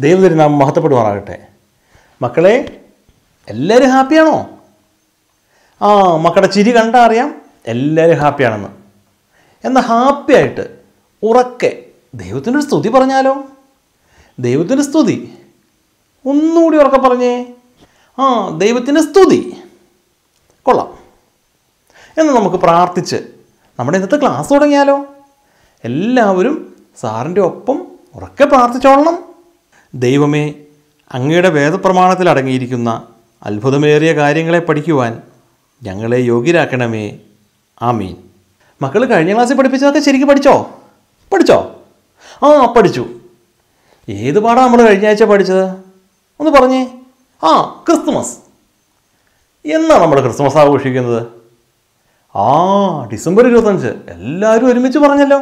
ദൈവതിരുനാമം മഹത്വപ്പെടുമാറാകട്ടെ മക്കളെ എല്ലാവരും ഹാപ്പിയാണോ ആ മക്കളുടെ ചിരി കണ്ടാൽ അറിയാം എല്ലാവരും ഹാപ്പിയാണെന്ന് എന്നാൽ ഹാപ്പിയായിട്ട് ഉറക്കെ ദൈവത്തിൻ്റെ ഒരു സ്തുതി പറഞ്ഞാലോ ദൈവത്തിൻ്റെ സ്തുതി ഒന്നുകൂടി ഉറക്കെ പറഞ്ഞേ ആ ദൈവത്തിൻ്റെ സ്തുതി കൊള്ളാം എന്ന് നമുക്ക് പ്രാർത്ഥിച്ച് നമ്മുടെ ഇന്നത്തെ ക്ലാസ് തുടങ്ങിയാലോ എല്ലാവരും സാറിൻ്റെ ഒപ്പം ഉറക്കെ പ്രാർത്ഥിച്ചോളണം ദൈവമേ അങ്ങയുടെ വേദപ്രമാണത്തിൽ അടങ്ങിയിരിക്കുന്ന അത്ഭുതമേറിയ കാര്യങ്ങളെ പഠിക്കുവാൻ ഞങ്ങളെ യോഗ്യരാക്കണമേ ആമീൻ മക്കൾ കഴിഞ്ഞ ക്ലാസ്സിൽ പഠിപ്പിച്ചതൊക്കെ ശരിക്കും പഠിച്ചോ പഠിച്ചോ ആ പഠിച്ചു ഏത് പാടാണ് നമ്മൾ കഴിഞ്ഞ ആഴ്ച പഠിച്ചത് ഒന്ന് പറഞ്ഞേ ആ ക്രിസ്തുമസ് എന്നാണ് നമ്മൾ ക്രിസ്മസ് ആഘോഷിക്കുന്നത് ആ ഡിസംബർ ഇരുപത്തഞ്ച് എല്ലാവരും ഒരുമിച്ച് പറഞ്ഞല്ലോ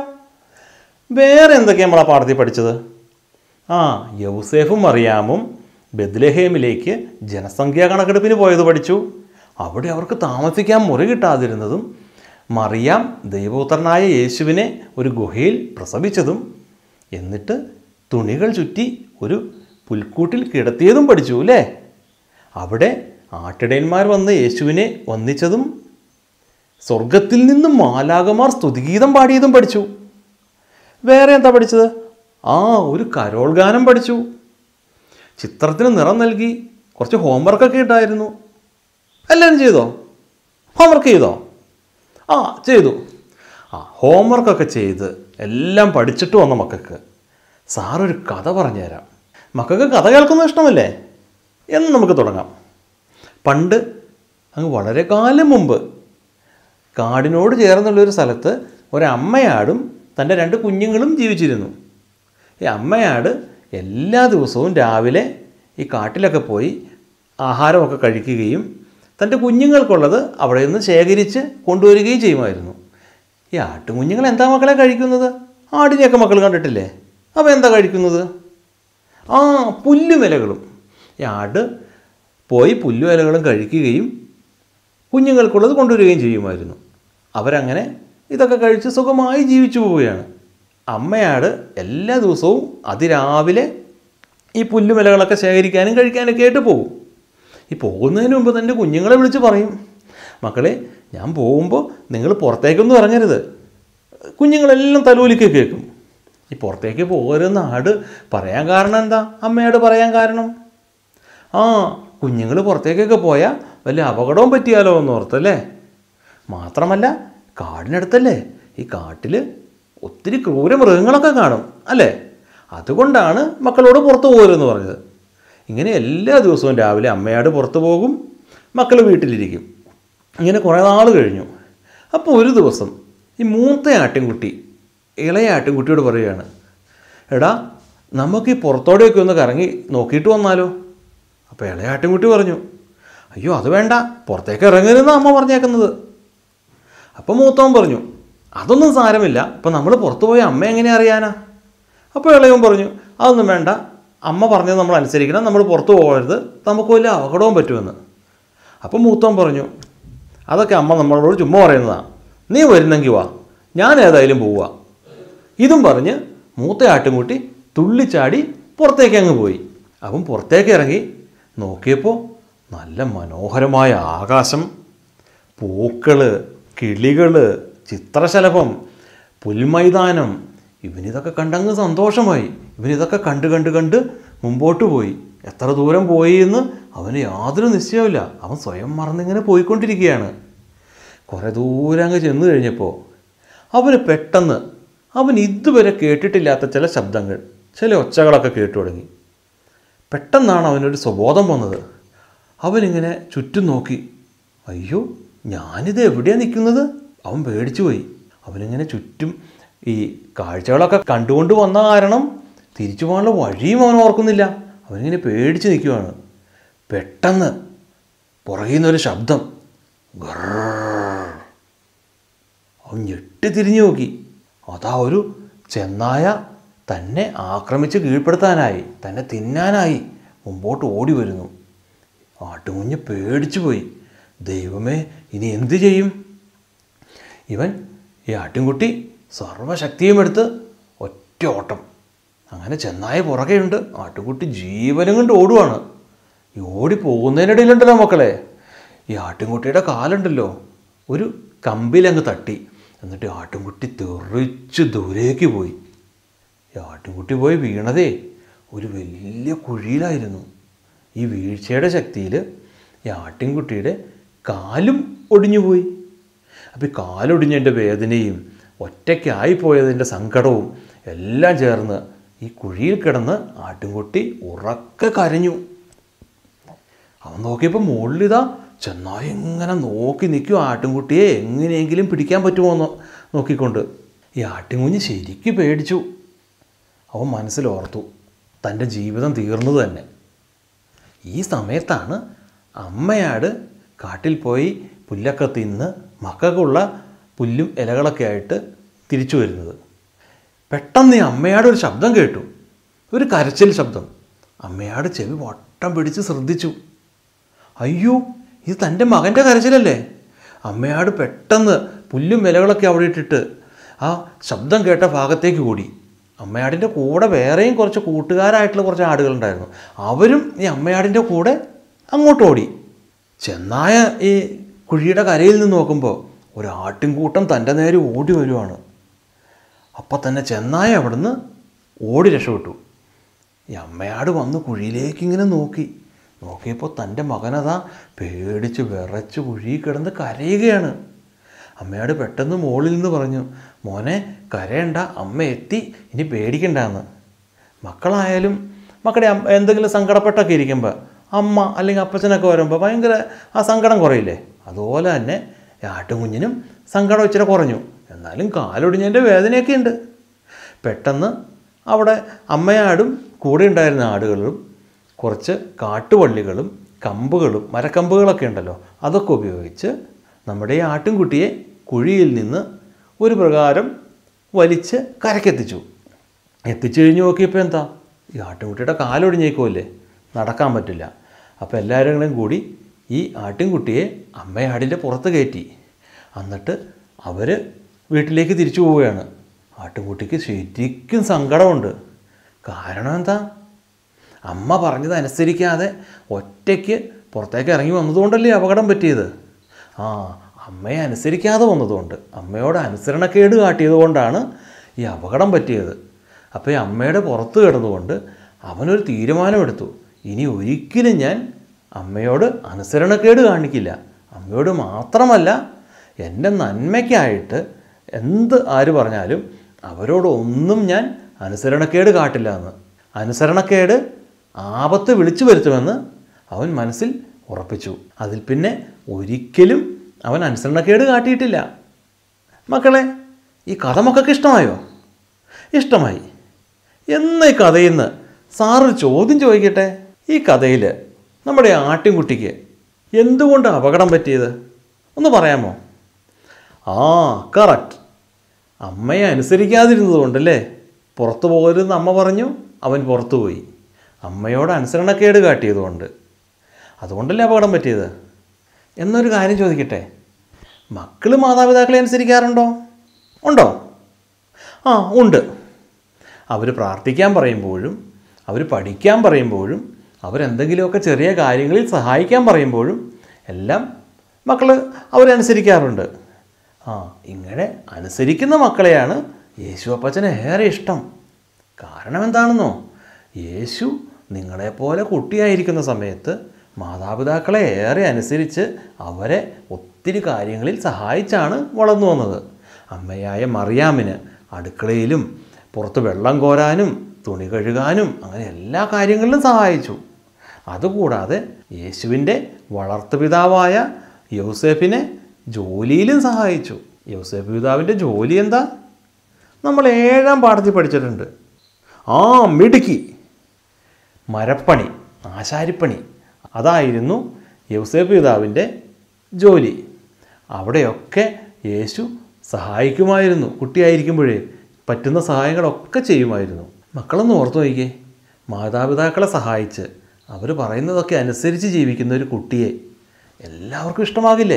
വേറെ എന്തൊക്കെയാണ് നമ്മൾ ആ പാഠത്തിൽ പഠിച്ചത് ആ യൗസേഫും മറിയാമും ബദ്ലഹേമിലേക്ക് ജനസംഖ്യാ കണക്കെടുപ്പിന് പോയത് പഠിച്ചു അവിടെ അവർക്ക് താമസിക്കാൻ മുറി കിട്ടാതിരുന്നതും മറിയാം ദൈവപുത്രനായ യേശുവിനെ ഒരു ഗുഹയിൽ പ്രസവിച്ചതും എന്നിട്ട് തുണികൾ ചുറ്റി ഒരു പുൽക്കൂട്ടിൽ കിടത്തിയതും പഠിച്ചു അല്ലേ അവിടെ ആട്ടിടയന്മാർ വന്ന് യേശുവിനെ വന്ദിച്ചതും സ്വർഗത്തിൽ നിന്നും മാലാകമാർ സ്തുതിഗീതം പാടിയതും പഠിച്ചു വേറെ എന്താ പഠിച്ചത് ആ ഒരു കരോൾ ഗാനം പഠിച്ചു ചിത്രത്തിന് നിറം നൽകി കുറച്ച് ഹോംവർക്കൊക്കെ ഉണ്ടായിരുന്നു എല്ലാവരും ചെയ്തോ ഹോംവർക്ക് ചെയ്തോ ആ ചെയ്തു ആ ഹോംവർക്കൊക്കെ ചെയ്ത് എല്ലാം പഠിച്ചിട്ട് വന്ന മക്കൾക്ക് സാറൊരു കഥ പറഞ്ഞുതരാം മക്കൾക്ക് കഥ കേൾക്കുന്നത് ഇഷ്ടമല്ലേ എന്ന് നമുക്ക് തുടങ്ങാം പണ്ട് അങ്ങ് വളരെ കാലം മുമ്പ് കാടിനോട് ചേർന്നുള്ളൊരു സ്ഥലത്ത് ഒരമ്മയാടും തൻ്റെ രണ്ട് കുഞ്ഞുങ്ങളും ജീവിച്ചിരുന്നു ഈ അമ്മയാട് എല്ലാ ദിവസവും രാവിലെ ഈ കാട്ടിലൊക്കെ പോയി ആഹാരമൊക്കെ കഴിക്കുകയും തൻ്റെ കുഞ്ഞുങ്ങൾക്കുള്ളത് അവിടെ നിന്ന് ശേഖരിച്ച് കൊണ്ടുവരികയും ചെയ്യുമായിരുന്നു ഈ ആട്ടുകുഞ്ഞുങ്ങൾ എന്താ മക്കളെ കഴിക്കുന്നത് ആടിനെയൊക്കെ മക്കൾ കണ്ടിട്ടില്ലേ അപ്പോൾ എന്താ കഴിക്കുന്നത് ആ പുല്ലുമിലകളും ഈ ആട് പോയി പുല്ലുവിലകളും കഴിക്കുകയും കുഞ്ഞുങ്ങൾക്കുള്ളത് കൊണ്ടുവരികയും ചെയ്യുമായിരുന്നു അവരങ്ങനെ ഇതൊക്കെ കഴിച്ച് സുഖമായി ജീവിച്ചു പോവുകയാണ് അമ്മയാട് എല്ലാ ദിവസവും അതിരാവിലെ ഈ പുല്ലുമിലകളൊക്കെ ശേഖരിക്കാനും കഴിക്കാനൊക്കെ ആയിട്ട് പോകും ഈ പോകുന്നതിന് മുമ്പ് തൻ്റെ കുഞ്ഞുങ്ങളെ വിളിച്ച് പറയും മക്കളെ ഞാൻ പോകുമ്പോൾ നിങ്ങൾ പുറത്തേക്കൊന്നും ഇറങ്ങരുത് കുഞ്ഞുങ്ങളെല്ലാം തലൂലിക്ക് കേൾക്കും ഈ പുറത്തേക്ക് പോകരുന്ന ആട് പറയാൻ കാരണം എന്താ അമ്മയോട് പറയാൻ കാരണം ആ കുഞ്ഞുങ്ങൾ പുറത്തേക്കൊക്കെ പോയാൽ വലിയ അപകടവും പറ്റിയാലോ എന്ന് ഓർത്തല്ലേ മാത്രമല്ല കാടിനടുത്തല്ലേ ഈ കാട്ടിൽ ഒത്തിരി ക്രൂര മൃഗങ്ങളൊക്കെ കാണും അല്ലേ അതുകൊണ്ടാണ് മക്കളോട് പുറത്തു പോകരുതെന്ന് പറഞ്ഞത് ഇങ്ങനെ എല്ലാ ദിവസവും രാവിലെ അമ്മയാട് പുറത്തു പോകും മക്കൾ വീട്ടിലിരിക്കും ഇങ്ങനെ കുറേ നാൾ കഴിഞ്ഞു അപ്പോൾ ഒരു ദിവസം ഈ മൂത്ത ആട്ടിൻകുട്ടി ഇളയ ആട്ടിൻകുട്ടിയോട് പറയുകയാണ് എടാ നമുക്ക് ഈ പുറത്തോടെയൊക്കെ ഒന്ന് കറങ്ങി നോക്കിയിട്ട് വന്നാലോ അപ്പോൾ ഇളയ ആട്ടിൻകുട്ടി പറഞ്ഞു അയ്യോ അത് വേണ്ട പുറത്തേക്ക് ഇറങ്ങരുതെന്ന് അമ്മ പറഞ്ഞേക്കുന്നത് അപ്പോൾ മൂത്തവൻ പറഞ്ഞു അതൊന്നും സാരമില്ല ഇപ്പം നമ്മൾ പുറത്തു പോയ അമ്മ എങ്ങനെ അറിയാനാ അപ്പോൾ ഇളയവൻ പറഞ്ഞു അതൊന്നും വേണ്ട അമ്മ പറഞ്ഞത് നമ്മൾ അനുസരിക്കണം നമ്മൾ പുറത്തു പോകരുത് നമുക്ക് വലിയ അപകടവും പറ്റുമെന്ന് അപ്പം മൂത്തവൻ പറഞ്ഞു അതൊക്കെ അമ്മ നമ്മളോട് ചുമ്മാ പറയുന്നതാണ് നീ വരുന്നെങ്കിൽ വാ ഞാൻ ഏതായാലും പോവുക ഇതും പറഞ്ഞ് മൂത്ത ആട്ടുംകുട്ടി തുള്ളിച്ചാടി പുറത്തേക്ക് അങ്ങ് പോയി അവൻ പുറത്തേക്ക് ഇറങ്ങി നോക്കിയപ്പോൾ നല്ല മനോഹരമായ ആകാശം പൂക്കള് കിളികള് ചിത്രശലഭം പുൽമൈതാനം ഇവനിതൊക്കെ കണ്ടങ്ങ് സന്തോഷമായി ഇവനിതൊക്കെ കണ്ട് കണ്ട് കണ്ട് മുമ്പോട്ട് പോയി എത്ര ദൂരം പോയി എന്ന് അവന് യാതൊരു നിശ്ചയമില്ല അവൻ സ്വയം മറന്നിങ്ങനെ പോയിക്കൊണ്ടിരിക്കുകയാണ് കുറേ ദൂരം അങ്ങ് ചെന്ന് കഴിഞ്ഞപ്പോൾ അവന് പെട്ടെന്ന് അവൻ ഇതുവരെ കേട്ടിട്ടില്ലാത്ത ചില ശബ്ദങ്ങൾ ചില ഒച്ചകളൊക്കെ കേട്ടു തുടങ്ങി പെട്ടെന്നാണ് അവനൊരു സ്വബോധം വന്നത് അവനിങ്ങനെ ചുറ്റും നോക്കി അയ്യോ ഞാനിത് എവിടെയാണ് നിൽക്കുന്നത് അവൻ പേടിച്ചു പോയി അവനിങ്ങനെ ചുറ്റും ഈ കാഴ്ചകളൊക്കെ കണ്ടുകൊണ്ട് വന്ന കാരണം തിരിച്ചു പോകാനുള്ള വഴിയും അവൻ ഓർക്കുന്നില്ല അവനിങ്ങനെ പേടിച്ച് നിൽക്കുവാണ് പെട്ടെന്ന് പുറകിൽ നിന്നൊരു ശബ്ദം ഗർർ. അവൻ ഞെട്ടി തിരിഞ്ഞു നോക്കി അതാ ഒരു ചെന്നായ തന്നെ ആക്രമിച്ച് കീഴ്പ്പെടുത്താനായി തന്നെ തിന്നാനായി മുമ്പോട്ട് ഓടി വരുന്നു ആട്ടുകുഞ്ഞ് പേടിച്ചു പോയി ദൈവമേ ഇനി എന്തു ചെയ്യും ഇവൻ ഈ ആട്ടിൻകുട്ടി സർവശക്തിയും എടുത്ത് ഒറ്റ ഓട്ടം അങ്ങനെ ചെന്നായ പുറകെയുണ്ട് ആട്ടുംകുട്ടി ജീവനും കൊണ്ട് ഓടുവാണ് ഈ ഓടി പോകുന്നതിനിടയിലുണ്ടല്ലോ മക്കളെ ഈ ആട്ടിൻകുട്ടിയുടെ കാലുണ്ടല്ലോ ഒരു കമ്പിലങ്ങ് തട്ടി എന്നിട്ട് ഈ ആട്ടിൻകുട്ടി തെറിച്ച് ദൂരേക്ക് പോയി ഈ ആട്ടിൻകുട്ടി പോയി വീണതേ ഒരു വലിയ കുഴിയിലായിരുന്നു ഈ വീഴ്ചയുടെ ശക്തിയിൽ ഈ ആട്ടിൻകുട്ടിയുടെ കാലും ഒടിഞ്ഞുപോയി അപ്പോൾ ഈ കാലൊടിഞ്ഞതിൻ്റെ വേദനയും ഒറ്റയ്ക്കായി പോയതിൻ്റെ സങ്കടവും എല്ലാം ചേർന്ന് ഈ കുഴിയിൽ കിടന്ന് ആട്ടിൻകുട്ടി ഉറക്കെ കരഞ്ഞു അവൻ നോക്കിയപ്പോൾ മുകളിലിതാ ചെന്നായി ഇങ്ങനെ നോക്കി നിൽക്കും ആട്ടിൻകുട്ടിയെ എങ്ങനെയെങ്കിലും പിടിക്കാൻ പറ്റുമോ എന്ന് നോക്കിക്കൊണ്ട് ഈ ആട്ടിൻകുഞ്ഞ് ശരിക്ക് പേടിച്ചു അവൻ മനസ്സിലോർത്തു തൻ്റെ ജീവിതം തീർന്നത് തന്നെ ഈ സമയത്താണ് അമ്മയാട് കാട്ടിൽ പോയി പുല്ലൊക്കെ തിന്ന് മക്കൾക്കുള്ള പുല്ലും ഇലകളൊക്കെ ആയിട്ട് തിരിച്ചു വരുന്നത് പെട്ടെന്ന് ഈ അമ്മയാട് ഒരു ശബ്ദം കേട്ടു ഒരു കരച്ചിൽ ശബ്ദം അമ്മയാട് ചെവി വട്ടം പിടിച്ച് ശ്രദ്ധിച്ചു അയ്യോ ഇത് തൻ്റെ മകൻ്റെ കരച്ചിലല്ലേ അമ്മയാട് പെട്ടെന്ന് പുല്ലും ഇലകളൊക്കെ അവിടെ ഇട്ടിട്ട് ആ ശബ്ദം കേട്ട ഭാഗത്തേക്ക് കൂടി അമ്മയാടിൻ്റെ കൂടെ വേറെയും കുറച്ച് കൂട്ടുകാരായിട്ടുള്ള കുറച്ച് ആടുകളുണ്ടായിരുന്നു അവരും ഈ അമ്മയാടിൻ്റെ കൂടെ അങ്ങോട്ട് ഓടി ചെന്നായ ഈ കുഴിയുടെ കരയിൽ നിന്ന് നോക്കുമ്പോൾ ഒരു ആട്ടിൻകൂട്ടം തൻ്റെ നേരെ ഓടി വരുവാണ് അപ്പം തന്നെ ചെന്നായ അവിടുന്ന് ഓടി രക്ഷപ്പെട്ടു ഈ അമ്മയാട് വന്ന് കുഴിയിലേക്ക് ഇങ്ങനെ നോക്കി നോക്കിയപ്പോൾ തൻ്റെ മകനതാ പേടിച്ച് വിറച്ച് കുഴിയിൽ കിടന്ന് കരയുകയാണ് അമ്മയോട് പെട്ടെന്ന് മുകളിൽ നിന്ന് പറഞ്ഞു മോനെ കരയണ്ട അമ്മ എത്തി ഇനി പേടിക്കണ്ടെന്ന് മക്കളായാലും മക്കളുടെ അമ്മ എന്തെങ്കിലും സങ്കടപ്പെട്ടൊക്കെ ഇരിക്കുമ്പോൾ അമ്മ അല്ലെങ്കിൽ അപ്പച്ചനൊക്കെ വരുമ്പോൾ ഭയങ്കര ആ സങ്കടം കുറയില്ലേ അതുപോലെ തന്നെ ഈ ആട്ടുകുഞ്ഞിനും സങ്കടം ഇച്ചിരി കുറഞ്ഞു എന്നാലും കാലൊടിഞ്ഞതിൻ്റെ വേദനയൊക്കെ ഉണ്ട് പെട്ടെന്ന് അവിടെ അമ്മയാടും കൂടെ ഉണ്ടായിരുന്ന ആടുകളും കുറച്ച് കാട്ടുവള്ളികളും കമ്പുകളും മരക്കമ്പുകളൊക്കെ ഉണ്ടല്ലോ അതൊക്കെ ഉപയോഗിച്ച് നമ്മുടെ ഈ ആട്ടിൻകുട്ടിയെ കുഴിയിൽ നിന്ന് ഒരു പ്രകാരം വലിച്ച് കരക്കെത്തിച്ചു എത്തിച്ചു കഴിഞ്ഞ് നോക്കിയപ്പോൾ എന്താ ഈ ആട്ടിൻകുട്ടിയുടെ കാലൊടിഞ്ഞേക്കുമല്ലേ നടക്കാൻ പറ്റില്ല അപ്പോൾ എല്ലാവരും കൂടി ഈ ആട്ടിൻകുട്ടിയെ അമ്മയാടിൻ്റെ പുറത്ത് കയറ്റി എന്നിട്ട് അവർ വീട്ടിലേക്ക് തിരിച്ചു പോവുകയാണ് ആട്ടിൻകുട്ടിക്ക് ശരിക്കും സങ്കടമുണ്ട് കാരണം എന്താ അമ്മ പറഞ്ഞത് അനുസരിക്കാതെ ഒറ്റയ്ക്ക് പുറത്തേക്ക് ഇറങ്ങി വന്നതുകൊണ്ടല്ലേ അപകടം പറ്റിയത് ആ അമ്മയെ അനുസരിക്കാതെ വന്നതുകൊണ്ട് അമ്മയോട് അനുസരണക്കേട് കാട്ടിയത് കൊണ്ടാണ് ഈ അപകടം പറ്റിയത് അപ്പോൾ ഈ അമ്മയുടെ പുറത്ത് കിടന്നുകൊണ്ട് അവനൊരു തീരുമാനമെടുത്തു ഇനി ഒരിക്കലും ഞാൻ അമ്മയോട് അനുസരണക്കേട് കാണിക്കില്ല അമ്മയോട് മാത്രമല്ല എൻ്റെ നന്മയ്ക്കായിട്ട് എന്ത് ആര് പറഞ്ഞാലും അവരോടൊന്നും ഞാൻ അനുസരണക്കേട് കാട്ടില്ല എന്ന് അനുസരണക്കേട് ആപത്ത് വിളിച്ചു വരുത്തുമെന്ന് അവൻ മനസ്സിൽ ഉറപ്പിച്ചു അതിൽ പിന്നെ ഒരിക്കലും അവൻ അനുസരണക്കേട് കാട്ടിയിട്ടില്ല മക്കളെ ഈ കഥ മക്കൾക്ക് ഇഷ്ടമായോ ഇഷ്ടമായി എന്ന ഈ കഥയിൽ നിന്ന് സാറൊരു ചോദ്യം ചോദിക്കട്ടെ ഈ കഥയിൽ നമ്മുടെ ആട്ടിൻകുട്ടിക്ക് എന്തുകൊണ്ട് അപകടം പറ്റിയത് ഒന്ന് പറയാമോ ആ കറക്റ്റ് അമ്മയെ അനുസരിക്കാതിരുന്നത് കൊണ്ടല്ലേ പുറത്തു പോകരുതെന്ന് അമ്മ പറഞ്ഞു അവൻ പുറത്തു പോയി അമ്മയോട് അനുസരണക്കേട് കാട്ടിയതുകൊണ്ട് അതുകൊണ്ടല്ലേ അപകടം പറ്റിയത് എന്നൊരു കാര്യം ചോദിക്കട്ടെ മക്കൾ മാതാപിതാക്കളെ അനുസരിക്കാറുണ്ടോ ഉണ്ടോ ആ ഉണ്ട് അവർ പ്രാർത്ഥിക്കാൻ പറയുമ്പോഴും അവർ പഠിക്കാൻ പറയുമ്പോഴും അവരെന്തെങ്കിലുമൊക്കെ ചെറിയ കാര്യങ്ങളിൽ സഹായിക്കാൻ പറയുമ്പോഴും എല്ലാം മക്കൾ അവരനുസരിക്കാറുണ്ട് ആ ഇങ്ങനെ അനുസരിക്കുന്ന മക്കളെയാണ് യേശു അപ്പച്ചന് ഏറെ ഇഷ്ടം കാരണം എന്താണെന്നോ യേശു നിങ്ങളെപ്പോലെ കുട്ടിയായിരിക്കുന്ന സമയത്ത് മാതാപിതാക്കളെ ഏറെ അനുസരിച്ച് അവരെ ഒത്തിരി കാര്യങ്ങളിൽ സഹായിച്ചാണ് വളർന്നു വന്നത് അമ്മയായ മറിയാമിന് അടുക്കളയിലും പുറത്ത് വെള്ളം കോരാനും തുണി കഴുകാനും അങ്ങനെ എല്ലാ കാര്യങ്ങളിലും സഹായിച്ചു അതുകൂടാതെ യേശുവിൻ്റെ വളർത്തുപിതാവായ യൗസേഫിനെ ജോലിയിലും സഹായിച്ചു യൗസേഫ് പിതാവിൻ്റെ ജോലി എന്താ നമ്മൾ ഏഴാം പാഠത്തിൽ പഠിച്ചിട്ടുണ്ട് ആ മിടുക്കി മരപ്പണി ആശാരിപ്പണി അതായിരുന്നു യൗസേഫ് പിതാവിൻ്റെ ജോലി അവിടെയൊക്കെ യേശു സഹായിക്കുമായിരുന്നു കുട്ടിയായിരിക്കുമ്പോഴേ പറ്റുന്ന സഹായങ്ങളൊക്കെ ചെയ്യുമായിരുന്നു മക്കളൊന്ന് ഓർത്തു നോക്കിക്കേ മാതാപിതാക്കളെ സഹായിച്ച് അവർ പറയുന്നതൊക്കെ അനുസരിച്ച് ജീവിക്കുന്ന ഒരു കുട്ടിയെ എല്ലാവർക്കും ഇഷ്ടമാകില്ലേ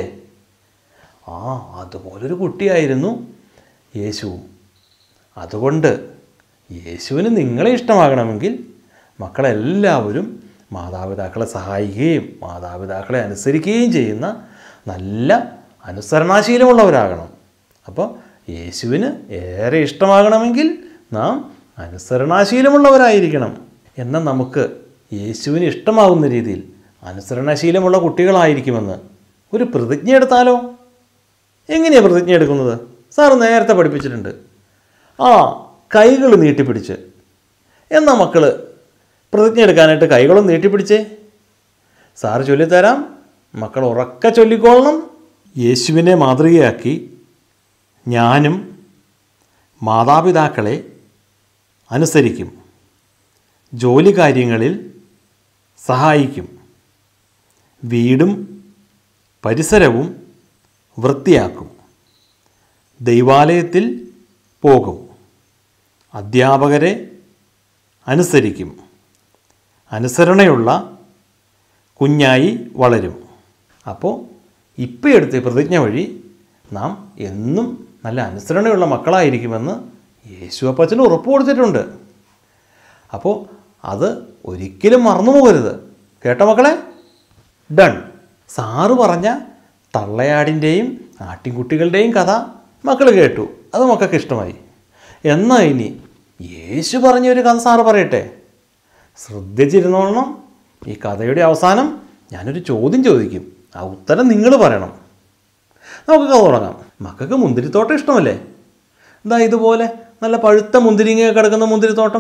ആ അതുപോലൊരു കുട്ടിയായിരുന്നു യേശുവും അതുകൊണ്ട് യേശുവിന് നിങ്ങളെ ഇഷ്ടമാകണമെങ്കിൽ മക്കളെല്ലാവരും മാതാപിതാക്കളെ സഹായിക്കുകയും മാതാപിതാക്കളെ അനുസരിക്കുകയും ചെയ്യുന്ന നല്ല അനുസരണാശീലമുള്ളവരാകണം അപ്പോൾ യേശുവിന് ഏറെ ഇഷ്ടമാകണമെങ്കിൽ നാം അനുസരണാശീലമുള്ളവരായിരിക്കണം എന്നാൽ നമുക്ക് യേശുവിന് ഇഷ്ടമാകുന്ന രീതിയിൽ അനുസരണശീലമുള്ള കുട്ടികളായിരിക്കുമെന്ന് ഒരു പ്രതിജ്ഞ എടുത്താലോ എങ്ങനെയാണ് പ്രതിജ്ഞ എടുക്കുന്നത് സാറ് നേരത്തെ പഠിപ്പിച്ചിട്ടുണ്ട് ആ കൈകൾ നീട്ടിപ്പിടിച്ച് എന്നാൽ മക്കൾ പ്രതിജ്ഞ എടുക്കാനായിട്ട് കൈകളും നീട്ടിപ്പിടിച്ചേ സാറ് ചൊല്ലിത്തരാം മക്കൾ ഉറക്കെ ചൊല്ലിക്കൊള്ളണം യേശുവിനെ മാതൃകയാക്കി ഞാനും മാതാപിതാക്കളെ അനുസരിക്കും ജോലി കാര്യങ്ങളിൽ സഹായിക്കും വീടും പരിസരവും വൃത്തിയാക്കും ദൈവാലയത്തിൽ പോകും അധ്യാപകരെ അനുസരിക്കും അനുസരണയുള്ള കുഞ്ഞായി വളരും അപ്പോൾ ഇപ്പോൾ എടുത്ത ഈ പ്രതിജ്ഞ വഴി നാം എന്നും നല്ല അനുസരണയുള്ള മക്കളായിരിക്കുമെന്ന് യേശു അപ്പച്ചന് ഉറപ്പ് കൊടുത്തിട്ടുണ്ട് അപ്പോൾ അത് ഒരിക്കലും മറന്നു പോകരുത് കേട്ടോ മക്കളെ ഡൺ സാറ് പറഞ്ഞ തള്ളയാടിൻ്റെയും ആട്ടിൻകുട്ടികളുടെയും കഥ മക്കൾ കേട്ടു അത് മക്കൾക്ക് ഇഷ്ടമായി എന്നാൽ ഇനി യേശു പറഞ്ഞൊരു കഥ സാറ് പറയട്ടെ ശ്രദ്ധിച്ചിരുന്നോളണം ഈ കഥയുടെ അവസാനം ഞാനൊരു ചോദ്യം ചോദിക്കും ആ ഉത്തരം നിങ്ങൾ പറയണം നമുക്ക് കഥ തുടങ്ങാം മക്കൾക്ക് മുന്തിരിത്തോട്ടം ഇഷ്ടമല്ലേ എന്താ ഇതുപോലെ നല്ല പഴുത്ത മുന്തിരിങ്ങ കിടക്കുന്ന മുന്തിരിത്തോട്ടം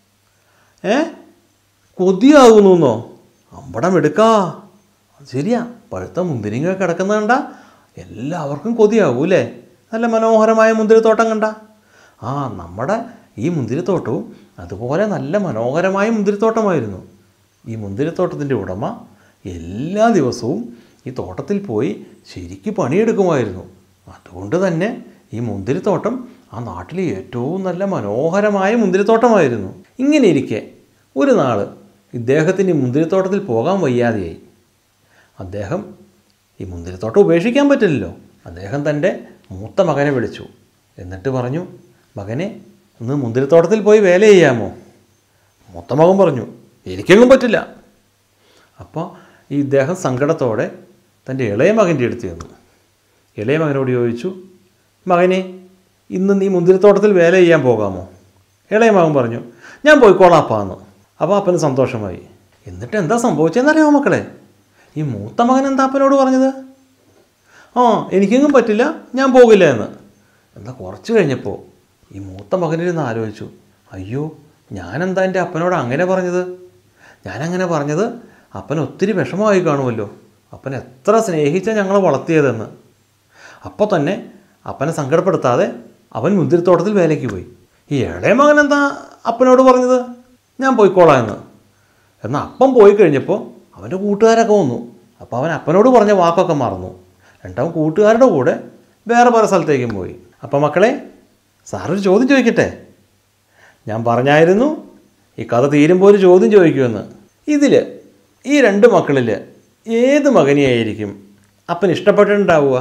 ഏ കൊതിയാകുന്നു അമ്പടം എടുക്കാ അത് ശരിയാ പഴുത്ത മുന്തിരിങ്ങ കിടക്കുന്ന കണ്ട എല്ലാവർക്കും കൊതിയാകൂ അല്ലേ നല്ല മനോഹരമായ മുന്തിരിത്തോട്ടം കണ്ട ആ നമ്മുടെ ഈ മുന്തിരിത്തോട്ടവും അതുപോലെ നല്ല മനോഹരമായ മുന്തിരിത്തോട്ടമായിരുന്നു ഈ മുന്തിരിത്തോട്ടത്തിൻ്റെ ഉടമ എല്ലാ ദിവസവും ഈ തോട്ടത്തിൽ പോയി ശരിക്ക് പണിയെടുക്കുമായിരുന്നു അതുകൊണ്ട് തന്നെ ഈ മുന്തിരിത്തോട്ടം ആ നാട്ടിലെ ഏറ്റവും നല്ല മനോഹരമായ മുന്തിരിത്തോട്ടമായിരുന്നു ഇങ്ങനെ ഇരിക്കെ ഒരു നാൾ ഇദ്ദേഹത്തിന് ഈ മുന്തിരിത്തോട്ടത്തിൽ പോകാൻ വയ്യാതെയായി അദ്ദേഹം ഈ മുന്തിരിത്തോട്ടം ഉപേക്ഷിക്കാൻ പറ്റില്ലല്ലോ അദ്ദേഹം തൻ്റെ മൂത്ത മകനെ വിളിച്ചു എന്നിട്ട് പറഞ്ഞു മകനെ ഒന്ന് മുന്തിരിത്തോട്ടത്തിൽ പോയി വേല ചെയ്യാമോ മൂത്ത മകൻ പറഞ്ഞു എനിക്കെങ്ങും പറ്റില്ല അപ്പോൾ ഈ ഇദ്ദേഹം സങ്കടത്തോടെ തൻ്റെ ഇളയ മകൻ്റെ അടുത്ത് ചെന്നു ഇളയ മകനോട് ചോദിച്ചു മകനെ ഇന്ന് നീ മുന്തിരിത്തോട്ടത്തിൽ വേല ചെയ്യാൻ പോകാമോ ഇളയ മകൻ പറഞ്ഞു ഞാൻ പോയിക്കോളാം അപ്പാന്ന് അപ്പോൾ അപ്പന് സന്തോഷമായി എന്നിട്ട് എന്താ സംഭവിച്ചതെന്നറിയാമോ മക്കളെ ഈ മൂത്ത മകൻ എന്താ അപ്പനോട് പറഞ്ഞത് ആ എനിക്കെങ്ങും പറ്റില്ല ഞാൻ പോകില്ല എന്ന് എന്നാൽ കുറച്ച് കഴിഞ്ഞപ്പോൾ ഈ മൂത്ത മകനിരുന്ന് ആലോചിച്ചു അയ്യോ ഞാനെന്താ എൻ്റെ അപ്പനോട് അങ്ങനെ പറഞ്ഞത് ഞാനങ്ങനെ പറഞ്ഞത് അപ്പൻ ഒത്തിരി വിഷമമായി കാണുമല്ലോ അപ്പൻ എത്ര സ്നേഹിച്ച ഞങ്ങൾ വളർത്തിയതെന്ന് അപ്പോൾ തന്നെ അപ്പനെ സങ്കടപ്പെടുത്താതെ അവൻ മുന്തിരിത്തോട്ടത്തിൽ വേലയ്ക്ക് പോയി ഈ ഇളയ മകൻ എന്താ അപ്പനോട് പറഞ്ഞത് ഞാൻ പോയിക്കോളാം എന്ന് എന്നാൽ അപ്പം പോയി കഴിഞ്ഞപ്പോൾ അവൻ്റെ കൂട്ടുകാരൊക്കെ വന്നു അപ്പോൾ അവൻ അപ്പനോട് പറഞ്ഞ വാക്കൊക്കെ മറന്നു രണ്ടാമൻ കൂട്ടുകാരുടെ കൂടെ വേറെ പല സ്ഥലത്തേക്കും പോയി അപ്പോൾ മക്കളെ സാറൊരു ചോദ്യം ചോദിക്കട്ടെ ഞാൻ പറഞ്ഞായിരുന്നു ഈ കഥ തീരുമ്പോൾ ഒരു ചോദ്യം ചോദിക്കുമെന്ന് ഇതിൽ ഈ രണ്ട് മക്കളിൽ ഏത് മകനെയായിരിക്കും അപ്പൻ ഇഷ്ടപ്പെട്ടിട്ടുണ്ടാവുക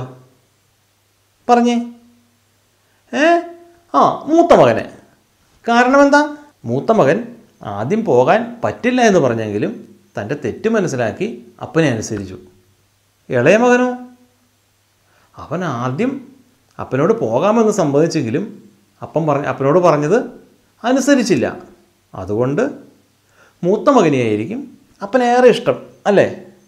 പറഞ്ഞേ ഏ ആ മൂത്ത മകനെ കാരണം എന്താ മൂത്ത മകൻ ആദ്യം പോകാൻ പറ്റില്ല എന്ന് പറഞ്ഞെങ്കിലും തൻ്റെ തെറ്റ് മനസ്സിലാക്കി അപ്പനെ അനുസരിച്ചു ഇളയ മകനോ അവൻ ആദ്യം അപ്പനോട് പോകാമെന്ന് സമ്മതിച്ചെങ്കിലും അപ്പം പറഞ്ഞ അപ്പനോട് പറഞ്ഞത് അനുസരിച്ചില്ല അതുകൊണ്ട് മൂത്ത മകനെയായിരിക്കും അപ്പനേറെ ഇഷ്ടം അല്ലേ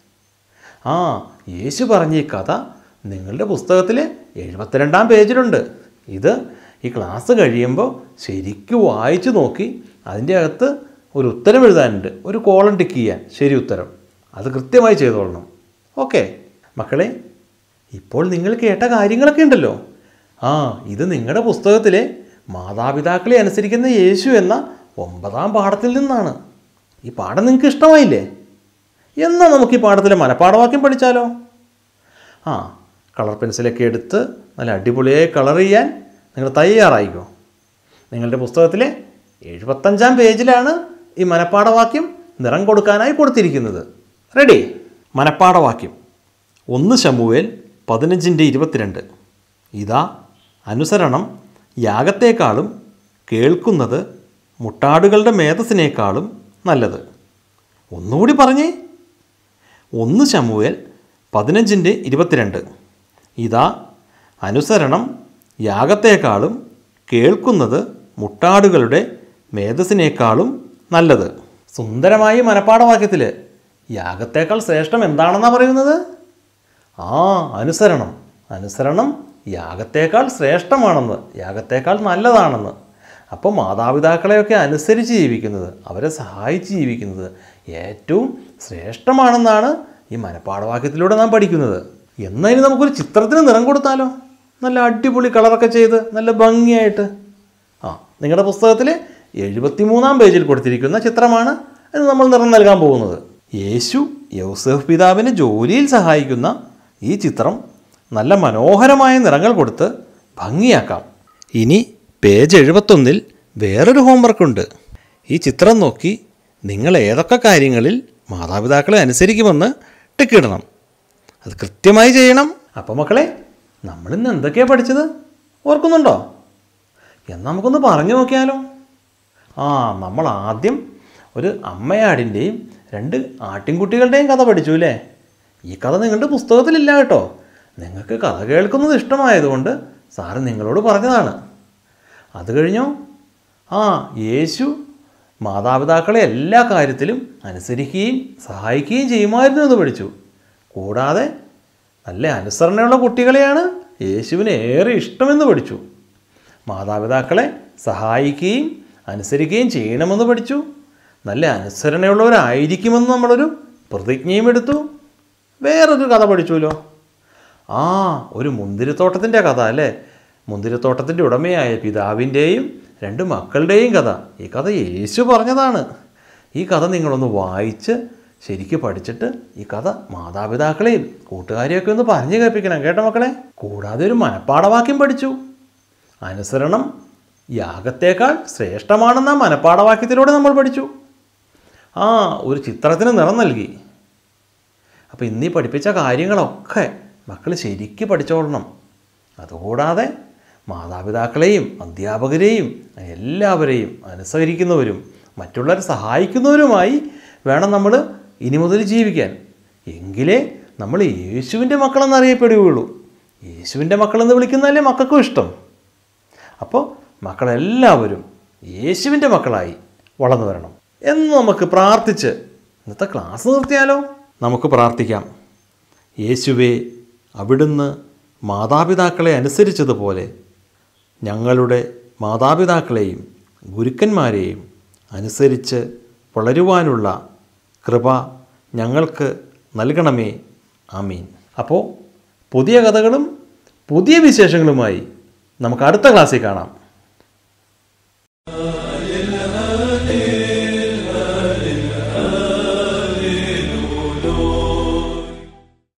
ആ യേശു പറഞ്ഞ ഈ കഥ നിങ്ങളുടെ പുസ്തകത്തിൽ എഴുപത്തിരണ്ടാം പേജിലുണ്ട് ഇത് ഈ ക്ലാസ് കഴിയുമ്പോൾ ശരിക്കും വായിച്ചു നോക്കി അതിൻ്റെ അകത്ത് ഒരു ഉത്തരം എഴുതാനുണ്ട് ഒരു കോളം ടിക്ക് ചെയ്യാൻ ശരി ഉത്തരം അത് കൃത്യമായി ചെയ്തോളണം ഓക്കെ മക്കളെ ഇപ്പോൾ നിങ്ങൾ കേട്ട കാര്യങ്ങളൊക്കെ ഉണ്ടല്ലോ ആ ഇത് നിങ്ങളുടെ പുസ്തകത്തിലെ മാതാപിതാക്കളെ അനുസരിക്കുന്ന യേശു എന്ന ഒമ്പതാം പാഠത്തിൽ നിന്നാണ് ഈ പാഠം നിങ്ങൾക്ക് ഇഷ്ടമായില്ലേ എന്നാൽ നമുക്ക് ഈ പാഠത്തിലെ മനപ്പാഠവാക്യം പഠിച്ചാലോ ആ കളർ പെൻസിലൊക്കെ എടുത്ത് നല്ല അടിപൊളിയായി കളർ ചെയ്യാൻ നിങ്ങൾ തയ്യാറായിക്കോ നിങ്ങളുടെ പുസ്തകത്തിലെ എഴുപത്തഞ്ചാം പേജിലാണ് ഈ മനപ്പാഠവാക്യം നിറം കൊടുക്കാനായി കൊടുത്തിരിക്കുന്നത് റെഡി മനപ്പാഠവാക്യം ഒന്ന് ശമുവേൽ പതിനഞ്ചിൻ്റെ ഇരുപത്തിരണ്ട് ഇതാ അനുസരണം യാഗത്തേക്കാളും കേൾക്കുന്നത് മുട്ടാടുകളുടെ മേധസ്സിനേക്കാളും നല്ലത് ഒന്നുകൂടി പറഞ്ഞേ ഒന്ന് ശമുവേൽ പതിനഞ്ചിൻ്റെ ഇരുപത്തിരണ്ട് ഇതാ അനുസരണം യാഗത്തേക്കാളും കേൾക്കുന്നത് മുട്ടാടുകളുടെ മേധസ്സിനേക്കാളും നല്ലത് സുന്ദരമായ ഈ മനപ്പാഠവാക്യത്തിൽ യാഗത്തേക്കാൾ ശ്രേഷ്ഠം എന്താണെന്നാണ് പറയുന്നത് ആ അനുസരണം അനുസരണം യാഗത്തേക്കാൾ ശ്രേഷ്ഠമാണെന്ന് യാഗത്തേക്കാൾ നല്ലതാണെന്ന് അപ്പോൾ മാതാപിതാക്കളെയൊക്കെ അനുസരിച്ച് ജീവിക്കുന്നത് അവരെ സഹായിച്ച് ജീവിക്കുന്നത് ഏറ്റവും ശ്രേഷ്ഠമാണെന്നാണ് ഈ മനപ്പാഠവാക്യത്തിലൂടെ നാം പഠിക്കുന്നത് എന്നതിന് നമുക്കൊരു ചിത്രത്തിന് നിറം കൊടുത്താലോ നല്ല അടിപൊളി കളറൊക്കെ ചെയ്ത് നല്ല ഭംഗിയായിട്ട് ആ നിങ്ങളുടെ പുസ്തകത്തിൽ എഴുപത്തിമൂന്നാം പേജിൽ കൊടുത്തിരിക്കുന്ന ചിത്രമാണ് ഇത് നമ്മൾ നിറം നൽകാൻ പോകുന്നത് യേശു യൗസഫ് പിതാവിനെ ജോലിയിൽ സഹായിക്കുന്ന ഈ ചിത്രം നല്ല മനോഹരമായ നിറങ്ങൾ കൊടുത്ത് ഭംഗിയാക്കാം ഇനി പേജ് എഴുപത്തൊന്നിൽ വേറൊരു ഹോംവർക്കുണ്ട് ഈ ചിത്രം നോക്കി നിങ്ങൾ ഏതൊക്കെ കാര്യങ്ങളിൽ മാതാപിതാക്കളെ അനുസരിക്കുമെന്ന് ടിക്കിടണം അത് കൃത്യമായി ചെയ്യണം അപ്പോൾ മക്കളെ നമ്മളിന്ന് എന്തൊക്കെയാണ് പഠിച്ചത് ഓർക്കുന്നുണ്ടോ എന്നാൽ നമുക്കൊന്ന് പറഞ്ഞു നോക്കിയാലോ ആ നമ്മൾ ആദ്യം ഒരു അമ്മയാടിൻ്റെയും രണ്ട് ആട്ടിൻകുട്ടികളുടെയും കഥ പഠിച്ചു അല്ലേ ഈ കഥ നിങ്ങളുടെ പുസ്തകത്തിലില്ല കേട്ടോ നിങ്ങൾക്ക് കഥ കേൾക്കുന്നത് ഇഷ്ടമായതുകൊണ്ട് സാറ് നിങ്ങളോട് പറഞ്ഞതാണ് അത് കഴിഞ്ഞോ ആ യേശു മാതാപിതാക്കളെ എല്ലാ കാര്യത്തിലും അനുസരിക്കുകയും സഹായിക്കുകയും ചെയ്യുമായിരുന്നു എന്ന് പഠിച്ചു കൂടാതെ നല്ല അനുസരണയുള്ള കുട്ടികളെയാണ് യേശുവിന് ഏറെ ഇഷ്ടമെന്ന് പഠിച്ചു മാതാപിതാക്കളെ സഹായിക്കുകയും അനുസരിക്കുകയും ചെയ്യണമെന്ന് പഠിച്ചു നല്ല അനുസരണയുള്ളവരായിരിക്കുമെന്ന് നമ്മളൊരു പ്രതിജ്ഞയും എടുത്തു വേറൊരു കഥ പഠിച്ചുല്ലോ ആ ഒരു മുന്തിരിത്തോട്ടത്തിൻ്റെ കഥ അല്ലേ മുന്തിരിത്തോട്ടത്തിൻ്റെ ഉടമയായ പിതാവിൻ്റെയും രണ്ട് മക്കളുടെയും കഥ ഈ കഥ യേശു പറഞ്ഞതാണ് ഈ കഥ നിങ്ങളൊന്ന് വായിച്ച് ശരിക്ക് പഠിച്ചിട്ട് ഈ കഥ മാതാപിതാക്കളെയും കൂട്ടുകാരെയൊക്കെ ഒന്ന് പറഞ്ഞു കേൾപ്പിക്കണം കേട്ടോ മക്കളെ കൂടാതെ ഒരു മനപ്പാഠവാക്യം പഠിച്ചു അനുസരണം യാഗത്തേക്കാൾ ശ്രേഷ്ഠമാണെന്ന മനപ്പാഠവാക്യത്തിലൂടെ നമ്മൾ പഠിച്ചു ആ ഒരു ചിത്രത്തിന് നിറം നൽകി അപ്പോൾ ഇന്നീ പഠിപ്പിച്ച കാര്യങ്ങളൊക്കെ മക്കൾ ശരിക്ക് പഠിച്ചോളണം അതുകൂടാതെ മാതാപിതാക്കളെയും അധ്യാപകരെയും എല്ലാവരെയും അനുസരിക്കുന്നവരും മറ്റുള്ളവരെ സഹായിക്കുന്നവരുമായി വേണം നമ്മൾ ഇനി മുതൽ ജീവിക്കാൻ എങ്കിലേ നമ്മൾ യേശുവിൻ്റെ മക്കളെന്ന് അറിയപ്പെടുകയുള്ളൂ യേശുവിൻ്റെ മക്കളെന്ന് വിളിക്കുന്നതല്ലേ മക്കൾക്കും ഇഷ്ടം അപ്പോൾ മക്കളെല്ലാവരും യേശുവിൻ്റെ മക്കളായി വളർന്നു വരണം എന്ന് നമുക്ക് പ്രാർത്ഥിച്ച് ഇന്നത്തെ ക്ലാസ് നിർത്തിയാലോ നമുക്ക് പ്രാർത്ഥിക്കാം യേശുവെ അവിടുന്ന് മാതാപിതാക്കളെ അനുസരിച്ചതുപോലെ ഞങ്ങളുടെ മാതാപിതാക്കളെയും ഗുരുക്കന്മാരെയും അനുസരിച്ച് വളരുവാനുള്ള കൃപ ഞങ്ങൾക്ക് നൽകണമേ ആമീൻ അപ്പോൾ പുതിയ കഥകളും പുതിയ വിശേഷങ്ങളുമായി നമുക്ക് അടുത്ത ക്ലാസ്സിൽ കാണാം